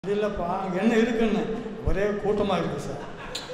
அது இல்லைப்பா அங்கே என்ன இருக்குன்னு ஒரே கூட்டமாக இருக்குது சார்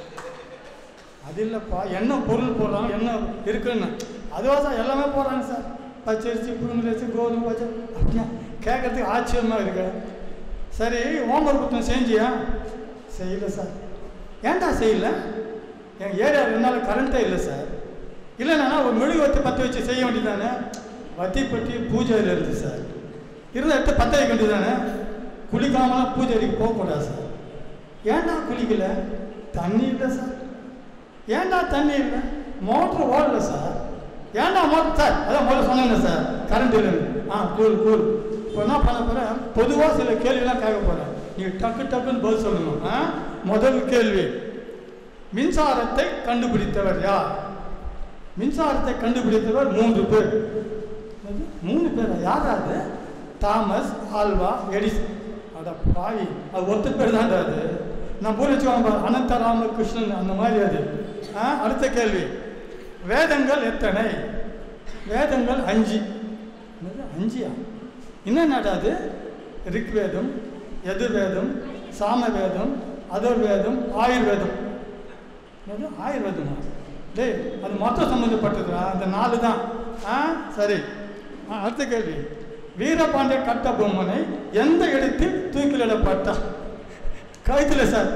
அது இல்லைப்பா என்ன பொருள் போடுறாங்க என்ன இருக்குன்னு அதுவா சார் எல்லாமே போடுறாங்க சார் பச்சரிசி புழுங்கரிசி கோதுமை பச்சை அப்படியா கேட்கறதுக்கு ஆச்சரியமாக இருக்கு சரி ஹோம்ஒர்க் கொடுத்தேன் செஞ்சியா செய்யல சார் ஏன்டா செய்யல என் ஏரியா ரெண்டு நாள் கரண்ட்டே இல்லை சார் இல்லைண்ணா ஒரு மெழுகு வத்தி பற்ற வச்சு செய்ய வேண்டியதானே வத்தி பற்றி பூஜையில் இருந்து சார் இருந்தால் எடுத்து பற்ற வைக்க வேண்டியதானே குளிக்காமலாம் பூஜை அறைக்கு போகக்கூடாது சார் ஏன்டா குளிக்கல தண்ணி இல்லை சார் ஏன்டா தண்ணி இல்லை மோட்ரு ஓடல சார் ஏன்டா மோட்டர் சார் அதான் முதல்ல சொன்னேங்க சார் கரண்ட் இல்லைன்னு ஆ கூல் கூல் இப்போ என்ன பண்ண போகிறேன் பொதுவாக சில கேள்விலாம் கேட்க போகிறேன் நீங்கள் டக்கு டக்குன்னு பதில் சொல்லணும் ஆ முதல் கேள்வி மின்சாரத்தை கண்டுபிடித்தவர் யார் மின்சாரத்தை கண்டுபிடித்தவர் மூன்று பேர் என்னது? மூணு பேரா யாரா அது தாமஸ் ஆல்வா எடிசன் அட பாவி அது ஒருத்தர் பேர் தான்டா அது நான் போய் வச்சுக்கோங்க அனந்த ராமகிருஷ்ணன் அந்த மாதிரி அது ஆ அடுத்த கேள்வி வேதங்கள் எத்தனை வேதங்கள் அஞ்சு என்னது அஞ்சியா என்னென்னடா அது ரிக்வேதம் எதிர்வேதம் சாமவேதம் அதர்வேதம் ஆயுர்வேதம் என்னது ஆயுர்வேதமா டேய் அது மொத்தம் சம்மந்தப்பட்டதுடா அந்த நாலு தான் ஆ சரி ஆ, அடுத்த கேள்வி வீரபாண்டிய கட்ட பொம்மனை எந்த இடத்தில் தூக்கிலிடப்பட்டார் கழுத்துல சார்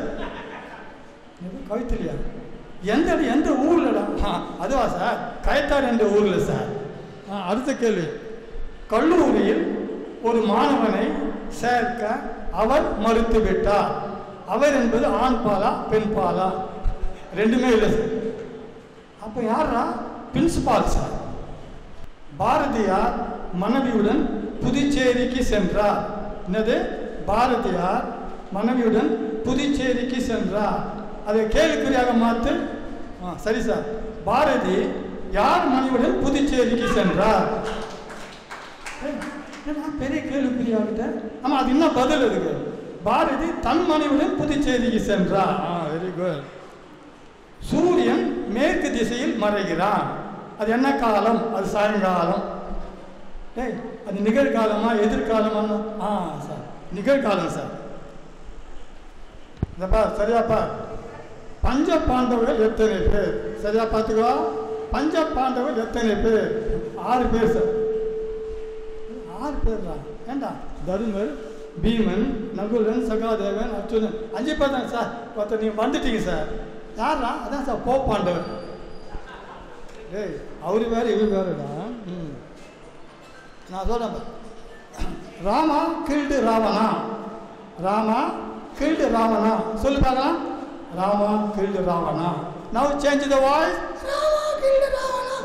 எது கழுத்துலையா எந்த இடம், எந்த ஊர்லடா ஆ அதுவா சார் கயத்தார் என்ற ஊர்ல சார் ஆ அடுத்த கேள்வி கல்லூரியில் ஒரு மாணவனை சேர்க்க அவர் மறுத்து விட்டார் அவர் என்பது ஆண் பாலா பெண் பாலா ரெண்டுமே இல்லை சார் அப்போ யாரா பிரின்சிபால் சார் பாரதியார் மனைவியுடன் புதுச்சேரிக்கு சென்றார் என்னது பாரதியார் மனைவியுடன் புதுச்சேரிக்கு சென்றார் அதை கேள்விக்குறியாக மாற்று ஆ சரி சார் பாரதி யார் மனைவியுடன் புதுச்சேரிக்கு சென்றார் ஏய், என்னடா பெரிய கேள்விக்குறியாகிட்ட ஆமாம் அது இன்னும் பதில் இருக்கு பாரதி தன் மனைவியுடன் புதுச்சேரிக்கு சென்றார் ஆ வெரி குட் சூரியன் மேற்கு திசையில் மறைகிறான் அது என்ன காலம் அது சாயங்காலம் ஏய் அது நிகழ்காலமா எதிர்காலமா ஆ சார் நிகழ்காலம் சார் இதப்பா சரியாப்பா பஞ்ச பாண்டவர்கள் எத்தனை பேர் சரியா பார்த்துக்கோ பஞ்ச பாண்டவர்கள் எத்தனை பேர் ஆறு பேர் சார் ஆறு பேர்ரா ஏண்டா தருமர் பீமன் நகுலன் சகாதேவன் அர்ஜுனன் அஞ்சு பேர் தான் சார் ஒருத்தர் நீங்கள் வந்துட்டீங்க சார் யாரா அதான் சார் போ பாண்டவர் டேய் அவரு வேறு இவர் வேறுடா ம் நான் சொல்கிறேன் பாரு. ராமா கில்டு ராவணா ராமா கில்டு ராவணா சொல்லு பார்க்கலாம் Rama killed Ravana now change the voice Rama killed Ravana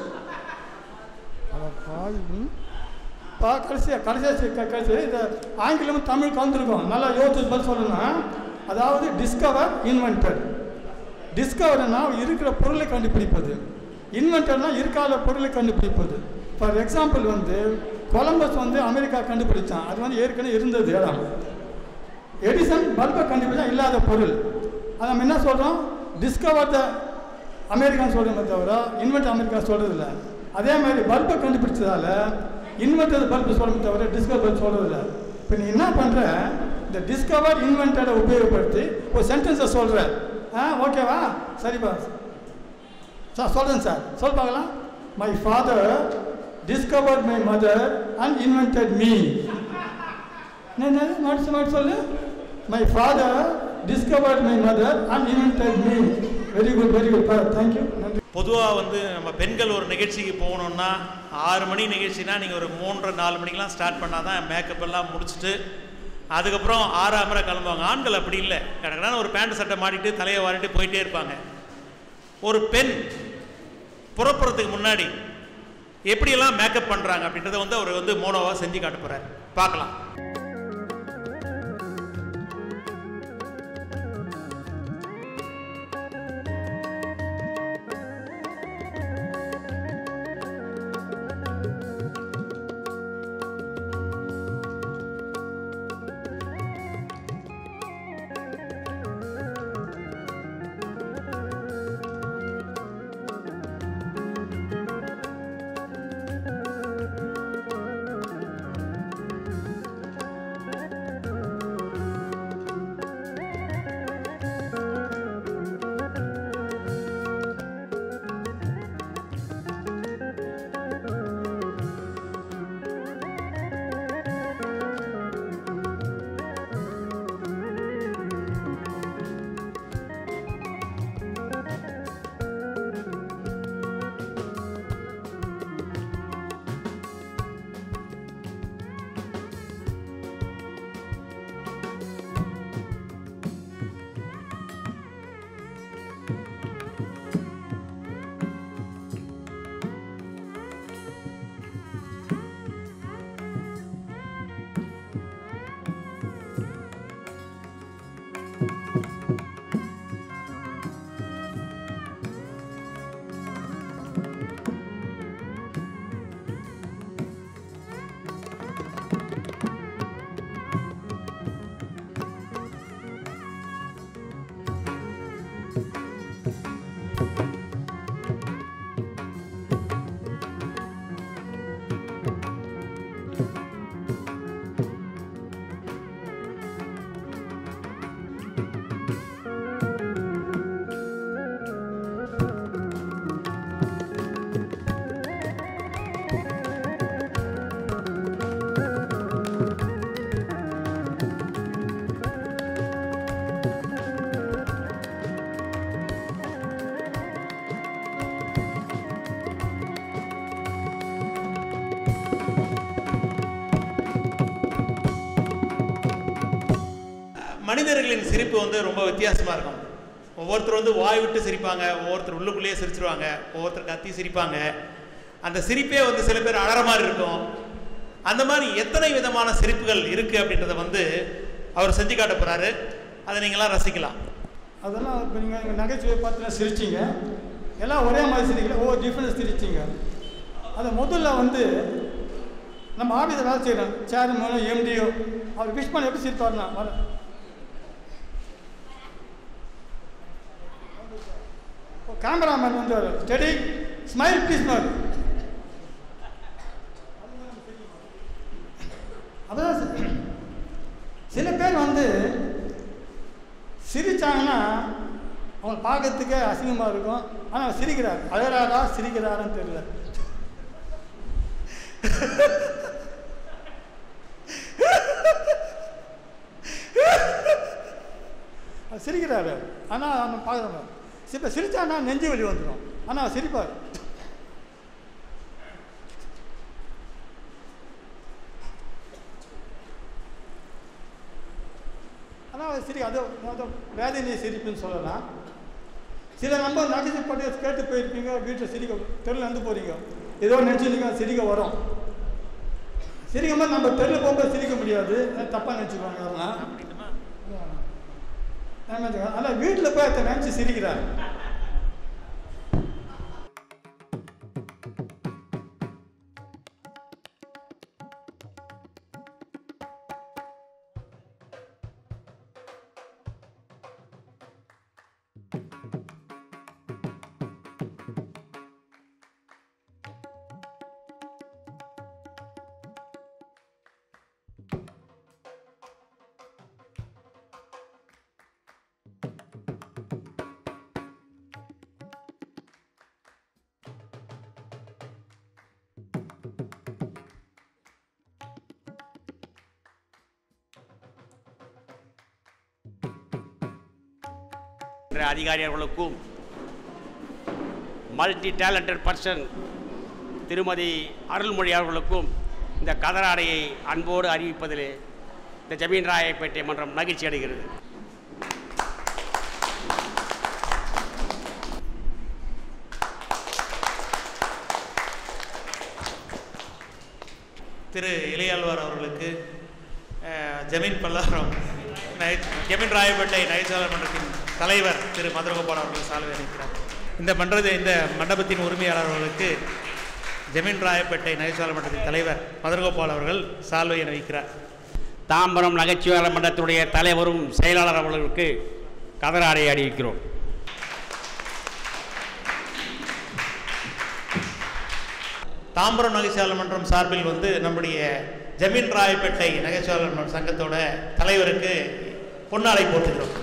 அட பாவி ம். பா கடைசியாக கடைசியாக கடைசி இந்த ஆங்கிலமும் தமிழ் கலந்துருக்கும் நல்லா யோசிச்சு பதில் சொல்லணும் அதாவது டிஸ்கவர் இன்வென்டட் டிஸ்கவர்னா இருக்கிற பொருளை கண்டுபிடிப்பது இன்வென்டர்னா இருக்காத பொருளை கண்டுபிடிப்பது ஃபார் எக்ஸாம்பிள் வந்து கொலம்பஸ் வந்து அமெரிக்கா கண்டுபிடிச்சான் அது வந்து ஏற்கனவே இருந்தது இடம் எடிசன் பல்பை கண்டுபிடிச்சா இல்லாத பொருள் அதை நம்ம என்ன சொல்கிறோம் டிஸ்கவர் த அமெரிக்கான்னு சொல்கிறோமே தவிர இன்வென்ட் அமெரிக்கா சொல்கிறது இல்லை அதே மாதிரி பல்பை கண்டுபிடிச்சதால இன்வென்டர் பல்பு சொல்கிறோமே தவிர டிஸ்கவர் பல்ப் சொல்கிறது இல்லை இப்போ நீ என்ன பண்ணுற இந்த டிஸ்கவர் இன்வென்டரை உபயோகப்படுத்தி ஒரு சென்டென்ஸை சொல்கிற ஆ ஓகேவா சரிப்பா சார் சொல்கிறேன் சார் சொல் பார்க்கலாம் my father discovered my mother and invented me என்ன மறுச்சு மறுச்சு சொல்லு my father discovered my mother and invented me very good very good thank you நன்றி பொதுவாக வந்து நம்ம பெண்கள் ஒரு நிகழ்ச்சிக்கு போகணுன்னா ஆறு மணி நிகழ்ச்சினா நீங்கள் ஒரு மூன்றரை நாலு மணிக்கெலாம் ஸ்டார்ட் பண்ணால் தான் மேக்கப் எல்லாம் முடிச்சுட்டு அதுக்கப்புறம் ஆறாம் மணி கிளம்புவாங்க ஆண்கள் அப்படி இல்லை கடற்கடான ஒரு பேண்ட் சட்டை மாட்டிட்டு தலையை வாரிட்டு போயிட்டே இருப்பாங்க ஒரு பெண் புறப்புறத்துக்கு முன்னாடி எப்படியெல்லாம் மேக்கப் பண்ணுறாங்க அப்படின்றத வந்து அவர் வந்து மோனோவாக செஞ்சு காட்ட போகிறார் பார்க்கலாம் மனிதர்களின் சிரிப்பு வந்து ரொம்ப வித்தியாசமாக இருக்கும் ஒவ்வொருத்தர் வந்து வாய் விட்டு சிரிப்பாங்க ஒவ்வொருத்தர் உள்ளுக்குள்ளேயே சிரிச்சிருவாங்க ஒவ்வொருத்தர் கத்தி சிரிப்பாங்க அந்த சிரிப்பே வந்து சில பேர் அழற மாதிரி இருக்கும் அந்த மாதிரி எத்தனை விதமான சிரிப்புகள் இருக்குது அப்படின்றத வந்து அவர் செஞ்சு காட்ட போகிறாரு அதை நீங்களாம் ரசிக்கலாம் அதெல்லாம் இப்போ நீங்கள் எங்கள் நகைச்சுவை பார்த்து சிரிச்சிங்க எல்லாம் ஒரே மாதிரி சிரிக்கல ஒவ்வொரு டிஃப்ரென்ஸ் சிரிச்சிங்க அது முதல்ல வந்து நம்ம ஆஃபீஸில் வேலை செய்கிறோம் சேர்மனோ எம்டியோ அவர் விஷ் பண்ண எப்படி சிரிப்பாருனா வர கேமராமேன் வந்து ஸ்டடி ஸ்மைல் ப்ளீஸ் மாதிரி அதான் சி- சில பேர் வந்து சிரிச்சாங்கன்னா அவங்க பார்க்கறதுக்கே அசிங்கமாக இருக்கும் ஆனால் சிரிக்கிறார் அழறாரா சிரிக்கிறாரான்னு தெரியல அவர் சிரிக்கிறாரு ஆனால் நம்ம பார்க்குறோம் இப்போ சிரிச்சானா நெஞ்சு வலி வந்துடும் ஆனால் அவர் சிரிப்பார் ஆனால் அவர் சிரி அது அது வேதனை சிரிப்புன்னு சொல்லலாம் சில நம்ம நகைச்சு பட்டு கேட்டு போயிருப்பீங்க வீட்டில் சிரிக்க தெருவில் வந்து போகிறீங்க ஏதோ நினச்சிருக்கீங்க சிரிக்க வரும் சிரிக்கும் போது நம்ம தெருவில் போகும்போது சிரிக்க முடியாது தப்பாக நினச்சிக்குவாங்க அதெல்லாம் ஆனால் வீட்டில் போய் அதை நினச்சி சிரிக்கிறார் என்ற அதிகாரி அவர்களுக்கும் மல்டி டேலண்டட் பர்சன் திருமதி அருள்மொழி அவர்களுக்கும் இந்த கதராடையை அன்போடு அறிவிப்பதில் இந்த ஜமீன் ராயப்பேட்டை மன்றம் மகிழ்ச்சி அடைகிறது திரு இளையாழ்வார் அவர்களுக்கு அஹ், ஜமீன் பல்லாரம் நை- ஜமீன் ராயப்பேட்டை நகைச்சாளர் மன்றத்தின் தலைவர் திரு மதுரகோபால் அவர்கள் சால்வை அளிக்கிறார் இந்த மன்றத்தை இந்த மண்டபத்தின் உரிமையாளர் அவர்களுக்கு ஜமீன் ராயப்பேட்டை நகைச்சாளர் மன்றத்தின் தலைவர் மதுரகோபால் அவர்கள் சால்வை அணிவிக்கிறார் தாம்பரம் நகைச்சுவையாளர் மன்றத்துடைய தலைவரும் செயலாளர் அவர்களுக்கு கதராடையை அறிவிக்கிறோம் தாம்பரம் நகைச்சாளர் மன்றம் சார்பில் வந்து நம்முடைய ஜமீன் ராயப்பேட்டை நகைச்சாளர் மன்ற சங்கத்தோட தலைவருக்கு பொன்னாடை போட்டுக்கிறோம்